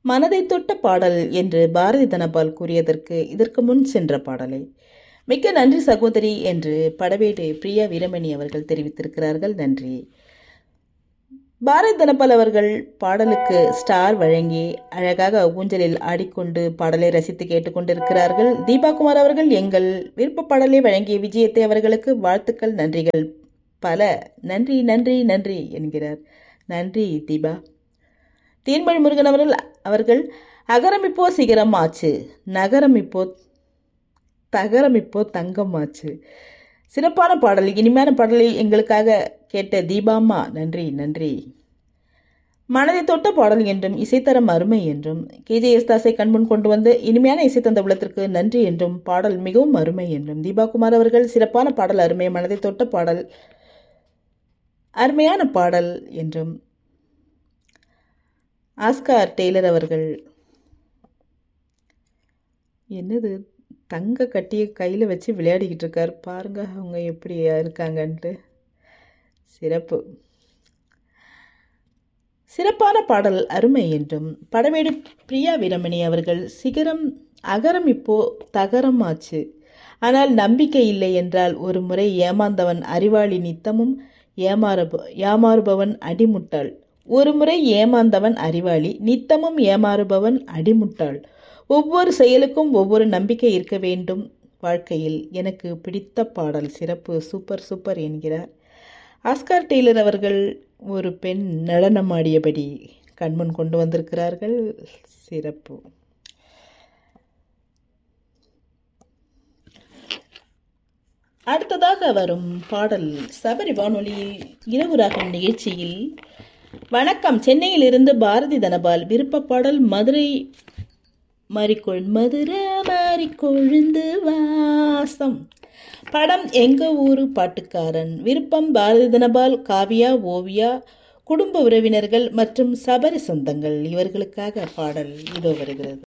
மனதை தொட்ட பாடல் என்று பாரதி தனபால் கூறியதற்கு இதற்கு முன் சென்ற பாடலை மிக்க நன்றி சகோதரி என்று படவேடு பிரியா வீரமணி அவர்கள் தெரிவித்திருக்கிறார்கள் நன்றி பாரதி தனபால் அவர்கள் பாடலுக்கு ஸ்டார் வழங்கி அழகாக ஊஞ்சலில் ஆடிக்கொண்டு பாடலை ரசித்து கேட்டுக்கொண்டிருக்கிறார்கள் தீபா குமார் அவர்கள் எங்கள் விருப்ப பாடலை வழங்கிய விஜயத்தை அவர்களுக்கு வாழ்த்துக்கள் நன்றிகள் பல நன்றி நன்றி நன்றி என்கிறார் நன்றி தீபா தேன்மொழி முருகன் அவர்கள் அவர்கள் அகரம் இப்போ சிகரம் ஆச்சு நகரம் இப்போ தகரம் இப்போ தங்கம் ஆச்சு சிறப்பான பாடல் இனிமையான பாடலை எங்களுக்காக கேட்ட தீபாம்மா நன்றி நன்றி மனதை தொட்ட பாடல் என்றும் இசைத்தரம் அருமை என்றும் கேஜே தாஸை கண்முன் கொண்டு வந்து இனிமையான இசை தந்த உள்ளத்திற்கு நன்றி என்றும் பாடல் மிகவும் அருமை என்றும் தீபாகுமார் அவர்கள் சிறப்பான பாடல் அருமை மனதை தொட்ட பாடல் அருமையான பாடல் என்றும் ஆஸ்கார் டெய்லர் அவர்கள் என்னது தங்க கட்டிய கையில் வச்சு விளையாடிக்கிட்டு இருக்கார் பாருங்க அவங்க எப்படி இருக்காங்கன்ட்டு சிறப்பு சிறப்பான பாடல் அருமை என்றும் படவேடு பிரியா வீரமணி அவர்கள் சிகரம் அகரம் இப்போ தகரம் ஆச்சு ஆனால் நம்பிக்கை இல்லை என்றால் ஒரு முறை ஏமாந்தவன் அறிவாளி நித்தமும் ஏமாறுப ஏமாறுபவன் அடிமுட்டாள் ஒரு முறை ஏமாந்தவன் அறிவாளி நித்தமும் ஏமாறுபவன் அடிமுட்டாள் ஒவ்வொரு செயலுக்கும் ஒவ்வொரு நம்பிக்கை இருக்க வேண்டும் வாழ்க்கையில் எனக்கு பிடித்த பாடல் சிறப்பு சூப்பர் சூப்பர் என்கிறார் ஆஸ்கார் டெய்லர் அவர்கள் ஒரு பெண் நடனமாடியபடி கண்முன் கொண்டு வந்திருக்கிறார்கள் சிறப்பு அடுத்ததாக வரும் பாடல் சபரி வானொலியில் இரவு ராகம் நிகழ்ச்சியில் வணக்கம் சென்னையிலிருந்து பாரதி தனபால் விருப்ப பாடல் மதுரை மாறிக்கொள் மதுரை மாறிக்கொழுந்து வாசம் படம் எங்க ஊரு பாட்டுக்காரன் விருப்பம் பாரதி தனபால் காவியா ஓவியா குடும்ப உறவினர்கள் மற்றும் சபரி சொந்தங்கள் இவர்களுக்காக பாடல் இதோ வருகிறது